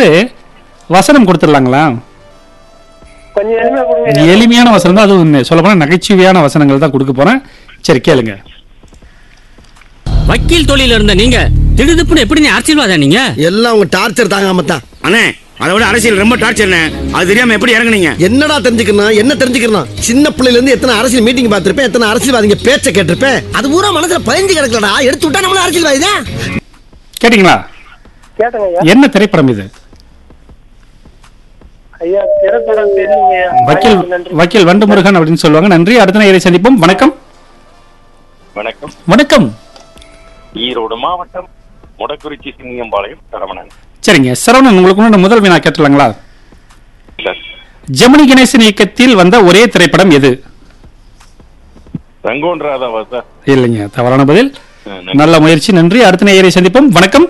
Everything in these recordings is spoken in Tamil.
அடுத்து வசனம் கொடுத்துடலாங்களா கொஞ்சம் எளிமையா கொடுங்க எளிமையான வசனம் தான் அதுவும் சொல்ல போனா நகைச்சுவையான வசனங்கள் தான் கொடுக்க போறேன் சரி கேளுங்க வக்கீல் தொழில இருந்த நீங்க திடுதுப்புன்னு எப்படி நீ அரசியல்வாதா நீங்க எல்லாம் உங்க டார்ச்சர் தாங்காம தான் அண்ணே அதை விட அரசியல் ரொம்ப டார்ச்சர்ண்ணே அது தெரியாம எப்படி இறங்குனீங்க என்னடா தெரிஞ்சுக்கணும் என்ன தெரிஞ்சுக்கணும் சின்ன பிள்ளையில இருந்து எத்தனை அரசியல் மீட்டிங் பார்த்திருப்பேன் எத்தனை அரசியல்வாதிங்க பேச்ச கேட்டிருப்பேன் அது பூரா மனசுல பதிஞ்சு கிடக்கலடா எடுத்து விட்டா நம்மள அரசியல்வாதி தான் கேட்டிங்களா கேட்டங்க ஐயா என்ன திரைப்படம் இது ஐயா திரைப்படம் தெரியலங்க ஐயா. வக்கீல் நன்றி வக்கீல் வண்டுமுருகன் அப்படின்னு சொல்லுவாங்க நன்றி அடுத்த நேரை சந்திப்போம் வணக்கம் வணக்கம் வணக்கம் ஈரோடு மாவட்டம் முடக்குறிச்சி சிங்கம்பாளையம் சரவணன் சரிங்க சரவணன் உங்களுக்கு முன்னாடி முதல் வினா கேட்டலாங்களா சார் ஜெமினி கணேசன் இயக்கத்தில் வந்த ஒரே திரைப்படம் எது ரங்கோன் ராதாவா சார் இல்லைங்க தவறான பதில் ஆ, நன்றி. நல்ல முயற்சி நன்றி அடுத்த நேரை சந்திப்போம் வணக்கம்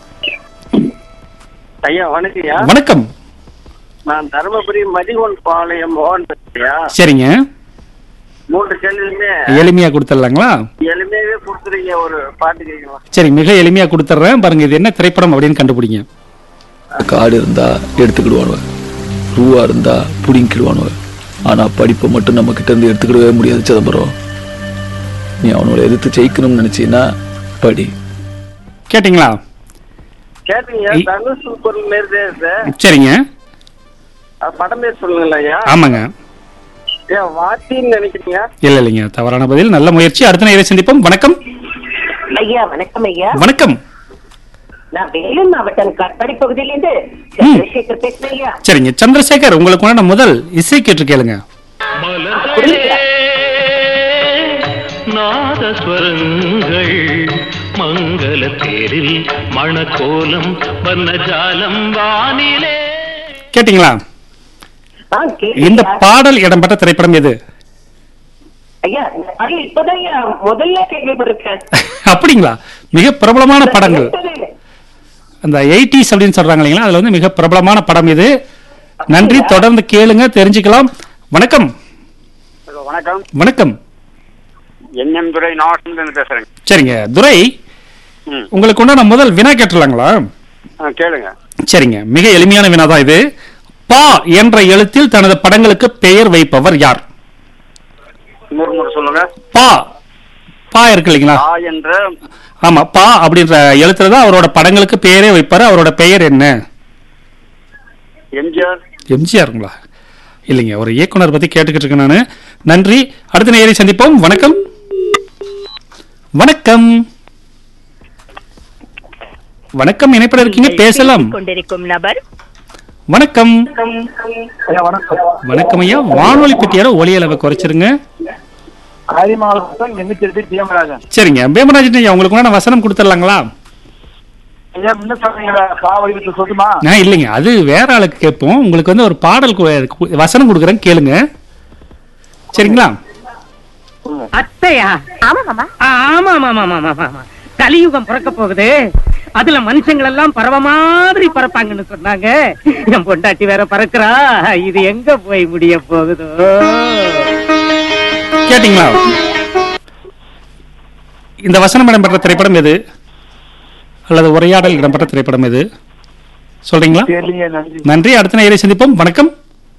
ஐயா வணக்கம் ஐயா வணக்கம் நான் தருமபுரி மதிகோன் பாளையம் மோகன் பேசுறியா சரிங்க மூன்று கேள்வியுமே எளிமையா கொடுத்துடலாங்களா எளிமையாவே கொடுத்துருக்கீங்க ஒரு பாட்டு கேட்கலாம் சரி மிக எளிமையா கொடுத்துட்றேன் பாருங்க இது என்ன திரைப்படம் அப்படின்னு கண்டுபிடிங்க காடு இருந்தா எடுத்துக்கிடுவானுவ ரூவா இருந்தா புடிங்கிடுவானுவ ஆனா படிப்பை மட்டும் நம்ம கிட்ட இருந்து எடுத்துக்கிடவே முடியாது சிதம்பரம் நீ அவனோட எதிர்த்து ஜெயிக்கணும்னு நினைச்சீன்னா படி கேட்டிங்களா கேட்டீங்க இ- தனுஷ் சூப்பர் மாரி தான் சார் சரிங்க அது படம் பேர் சொல்லுங்களா ஐயா ஆமாங்க ஏன் வாத்தின்னு நினைக்கிறீங்க இல்ல இல்லைங்க தவறான பதில் நல்ல முயற்சி அடுத்த நேரை சந்திப்போம் வணக்கம் ஐயா வணக்கம் ஐயா வணக்கம் நான் வேலூர் மாவட்டம் காட்பாடி பகுதியிலிருந்து சந்திரசேகர் பேசுறேன் ஐயா சரிங்க சந்திரசேகர் உங்களுக்கு முன்னாடி முதல் இசை கேட்டு கேளுங்க நாதஸ்வரங்கள் மங்கள தேரில் மணக்கோலம் வர்ணஜாலம் வானிலே கேட்டிங்களா ஆ, கேட்டேன் இந்த ஐயா. பாடல் இடம்பெற்ற திரைப்படம் எது ஐயா இந்த பாடல் இப்பதான் ஐயா முதல்ல கேள்விப்பட்டிருக்கேன் அப்படிங்களா மிக பிரபலமான படங்கள் கேட்டதே இல்லை. அந்த எயிட்டிஸ் அப்படின்னு சொல்றாங்க இல்லைங்களா அதுல வந்து மிக பிரபலமான படம் இது நன்றி தொடர்ந்து கேளுங்க தெரிஞ்சுக்கலாம் வணக்கம் வணக்கம் வணக்கம் என்எம் துறை நாகசந்திரன் பேசுறேன் சரிங்க துரை ம். உங்களுக்கு உண்டான முதல் வினா கேட்டுலாங்களா கேளுங்க சரிங்க மிக எளிமையான வினா தான் இது பா என்ற எழுத்தில் தனது படங்களுக்கு பெயர் வைப்பவர் யார் இன்னொரு முறை சொல்லுங்க பா பா இருக்கு இல்லைங்களா ஆ என்ற ஆமா பா அப்படின்ற எழுத்துல தான் அவரோட படங்களுக்கு பெயரே வைப்பாரு அவரோட பெயர் என்ன எம்ஜிஆர் எம்ஜிஆருங்களா இல்லைங்க ஒரு இயக்குனர் பத்தி கேட்டுக்கிட்டு இருக்கேன் நானு நன்றி அடுத்த நேரை சந்திப்போம் வணக்கம் வணக்கம் வணக்கம் இணைப்பட இருக்கீங்க பேசலாம் கொண்டிருக்கும் நபர் வணக்கம் ஐயா வணக்கம் வணக்கம் ஐயா வானொலி பெட்டியார ஒலி அளவை குறைச்சிருங்க ஆதி மாவட்டம் எண்ணிச்சிருத்தி தீமராஜன் சரிங்க பேமராஜன் ஐயா உங்களுக்கு வேணா வசனம் கொடுத்துடலாங்களா ஐயா முன்ன சொன்னீங்க பாவடிக்கு சொல்லுமா நான் இல்லைங்க அது வேற ஆளுக்கு கேட்போம் உங்களுக்கு வந்து ஒரு பாடல் கு- வசனம் கொடுக்குறேன் கேளுங்க சரிங்களா அத்தையா ஆமா மாமா ஆமா ஆமா ஆமா ஆமா ஆமா கலியுகம் பிறக்க போகுது அதுல மனுஷங்கள் எல்லாம் பறவை மாதிரி பறப்பாங்கன்னு சொன்னாங்க என் பொண்டாட்டி வேற பறக்குறா இது எங்க போய் முடிய போகுதோ கேட்டிங்களா இந்த வசனம் இடம்பெற்ற திரைப்படம் எது அல்லது உரையாடல் இடம்பெற்ற திரைப்படம் எது சொல்றீங்களா தெரியல நன்றி நன்றி அடுத்த நேரை சந்திப்போம் வணக்கம்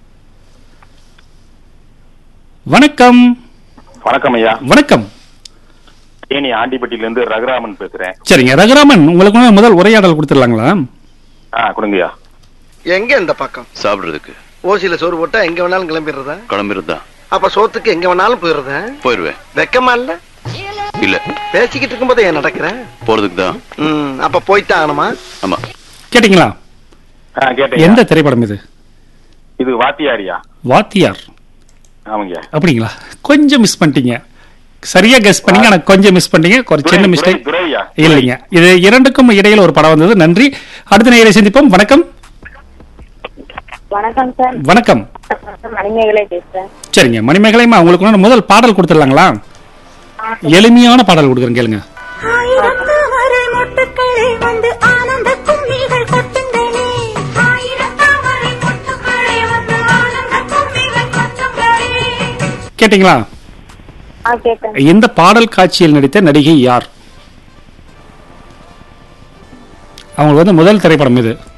வணக்கம் வணக்கம் ஐயா வணக்கம் தேனி ஆண்டிப்பட்டியில இருந்து ரகுராமன் பேசுறேன் சரிங்க ரகுராமன் உங்களுக்கு வந்து முதல் உரையாடல் கொடுத்துடலாங்களா ஆ கொடுங்கய்யா எங்க இந்த பக்கம் சாப்பிடுறதுக்கு ஓசியில சோறு போட்டா எங்க வேணாலும் கிளம்பிடுறதா கிளம்பிருந்தான் அப்ப சோத்துக்கு எங்க வேணாலும் போயிடுறதா போயிருவேன் வெக்கமா இல்ல இல்ல பேசிக்கிட்டு இருக்கும்போது ஏன் நடக்கிறேன் போறதுக்கு தான் ம் அப்ப போய்தான் ஆகணுமா ஆமா கேட்டிங்களா ஆ கேட்டேன் எந்த திரைப்படம் இது இது வாத்தியாரியா வாத்தியார் ஆமாங்கய்யா அப்படிங்களா கொஞ்சம் மிஸ் பண்ணிட்டீங்க சரியா கெஸ் பண்ணீங்க ஆனா கொஞ்சம் மிஸ் பண்ணிட்டீங்க ஒரு சின்ன துரை, மிஸ்டேக் துரை, துரையா? இல்லைங்க இது இரண்டுக்கும் இடையில ஒரு படம் வந்தது நன்றி அடுத்த நேரை சந்திப்போம் வணக்கம் வணக்கம் சார் வணக்கம் மணிமேகலை பேசுறேன் சரிங்க மணிமேகலைமா உங்களுக்கு நான் முதல் பாடல் கொடுத்துடலாங்களா எளிமையான பாடல் கொடுக்குறேன் கேளுங்க ஆயிரத்தாமரை மொட்டுக்களே வந்து ஆனந்த கும்மிகள் கொட்டுங்களே ஆயிரத்தாமரை மொட்டுக்களே வந்து ஆனந்த கும்மிகள் கொட்டுங்களே கேட்டிங்களா ஆ கேட்டேன் இந்த பாடல் காட்சியில் நடித்த நடிகை யார் அவங்களுக்கு வந்து முதல் திரைப்படம் இது